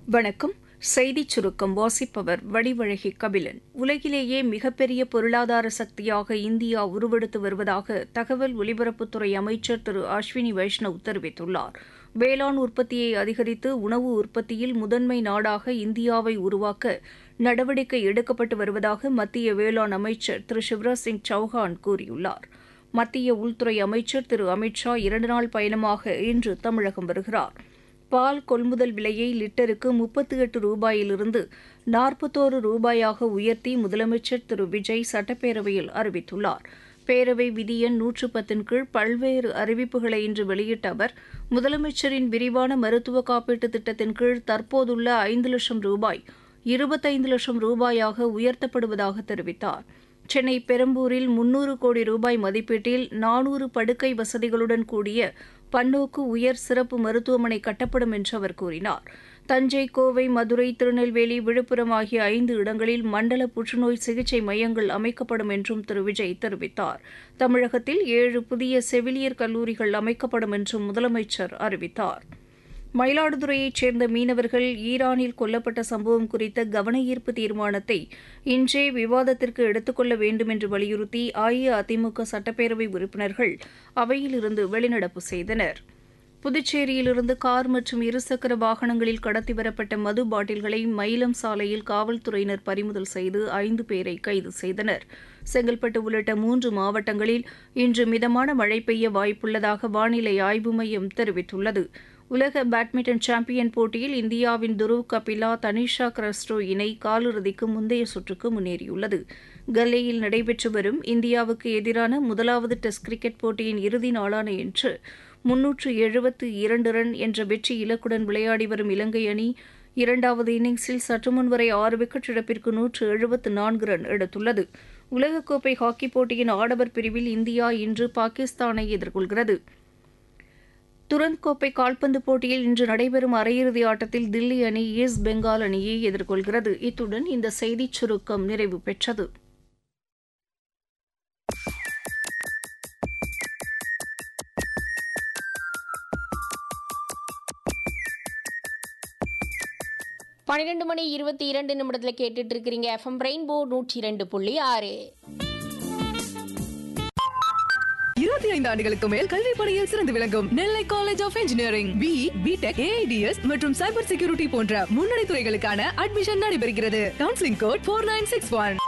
வணக்கம் செய்திச் சுருக்கம் வாசிப்பவர் வடிவழகி கபிலன் உலகிலேயே மிகப்பெரிய பொருளாதார சக்தியாக இந்தியா உருவெடுத்து வருவதாக தகவல் ஒலிபரப்புத்துறை அமைச்சர் திரு அஸ்வினி வைஷ்ணவ் தெரிவித்துள்ளார் வேளாண் உற்பத்தியை அதிகரித்து உணவு உற்பத்தியில் முதன்மை நாடாக இந்தியாவை உருவாக்க நடவடிக்கை எடுக்கப்பட்டு வருவதாக மத்திய வேளாண் அமைச்சர் திரு சிவராஜ் சிங் சௌஹான் கூறியுள்ளார் மத்திய உள்துறை அமைச்சர் திரு அமித் ஷா இரண்டு நாள் பயணமாக இன்று தமிழகம் வருகிறார் பால் கொள்முதல் விலையை லிட்டருக்கு முப்பத்தி எட்டு ரூபாயிலிருந்து நாற்பத்தோரு ரூபாயாக உயர்த்தி முதலமைச்சர் திரு விஜய் சட்டப்பேரவையில் அறிவித்துள்ளார் பேரவை விதி எண் நூற்று பத்தின் கீழ் பல்வேறு அறிவிப்புகளை இன்று வெளியிட்ட அவர் முதலமைச்சரின் விரிவான மருத்துவ காப்பீட்டு திட்டத்தின் கீழ் தற்போதுள்ள ஐந்து லட்சம் ரூபாய் இருபத்தைந்து லட்சம் ரூபாயாக உயர்த்தப்படுவதாக தெரிவித்தார் சென்னை பெரம்பூரில் முன்னூறு கோடி ரூபாய் மதிப்பீட்டில் நானூறு படுக்கை வசதிகளுடன் கூடிய பன்னோக்கு உயர் சிறப்பு மருத்துவமனை கட்டப்படும் என்று அவர் கூறினார் தஞ்சை கோவை மதுரை திருநெல்வேலி விழுப்புரம் ஆகிய ஐந்து இடங்களில் மண்டல புற்றுநோய் சிகிச்சை மையங்கள் அமைக்கப்படும் என்றும் திரு விஜய் தெரிவித்தார் தமிழகத்தில் ஏழு புதிய செவிலியர் கல்லூரிகள் அமைக்கப்படும் என்றும் முதலமைச்சர் அறிவித்தார் மயிலாடுதுறையைச் சேர்ந்த மீனவர்கள் ஈரானில் கொல்லப்பட்ட சம்பவம் குறித்த கவன ஈர்ப்பு தீர்மானத்தை இன்றே விவாதத்திற்கு எடுத்துக்கொள்ள வேண்டும் என்று வலியுறுத்தி அஇஅதிமுக சட்டப்பேரவை உறுப்பினர்கள் அவையிலிருந்து வெளிநடப்பு செய்தனர் புதுச்சேரியிலிருந்து கார் மற்றும் இருசக்கர வாகனங்களில் கடத்தி வரப்பட்ட மது பாட்டில்களை மயிலம் சாலையில் காவல்துறையினர் பறிமுதல் செய்து ஐந்து பேரை கைது செய்தனர் செங்கல்பட்டு உள்ளிட்ட மூன்று மாவட்டங்களில் இன்று மிதமான மழை பெய்ய வாய்ப்புள்ளதாக வானிலை ஆய்வு மையம் தெரிவித்துள்ளது உலக பேட்மிண்டன் சாம்பியன் போட்டியில் இந்தியாவின் துருவ் கபிலா தனிஷா கிரஸ்டோ இணை காலிறுதிக்கு முந்தைய சுற்றுக்கு முன்னேறியுள்ளது கல்லேயில் நடைபெற்று வரும் இந்தியாவுக்கு எதிரான முதலாவது டெஸ்ட் கிரிக்கெட் போட்டியின் இறுதி நாளான இன்று முன்னூற்று எழுபத்து இரண்டு ரன் என்ற வெற்றி இலக்குடன் விளையாடி வரும் இலங்கை அணி இரண்டாவது இன்னிங்ஸில் சற்று முன் வரை ஆறு விக்கெட் இழப்பிற்கு நூற்று எழுபத்து நான்கு ரன் எடுத்துள்ளது உலகக்கோப்பை ஹாக்கிப் போட்டியின் ஆடவர் பிரிவில் இந்தியா இன்று பாகிஸ்தானை எதிர்கொள்கிறது துரந்த் கோப்பை கால்பந்து போட்டியில் இன்று நடைபெறும் அரையிறுதி ஆட்டத்தில் தில்லி அணி ஈஸ்ட் பெங்கால் அணியை எதிர்கொள்கிறது இத்துடன் இந்த செய்திச் சுருக்கம் நிறைவு பெற்றது பன்னிரெண்டு மணி இருபத்தி இரண்டு நிமிடத்தில் கேட்டுட்டு இருக்கிறீங்க எஃப்எம் ரெயின்போ நூற்றி ரெண்டு புள்ளி ஆறு இருபத்தி ஐந்து ஆண்டுகளுக்கு மேல் கல்வி பணியில் சிறந்து விளங்கும் Nellai college of engineering B BTech AIDS மற்றும் சைபர் செக்யூரிட்டி போன்ற முன்னணி துறைகளுக்கான அட்மிஷன் நடைபெறுகிறது counselling code four nine six one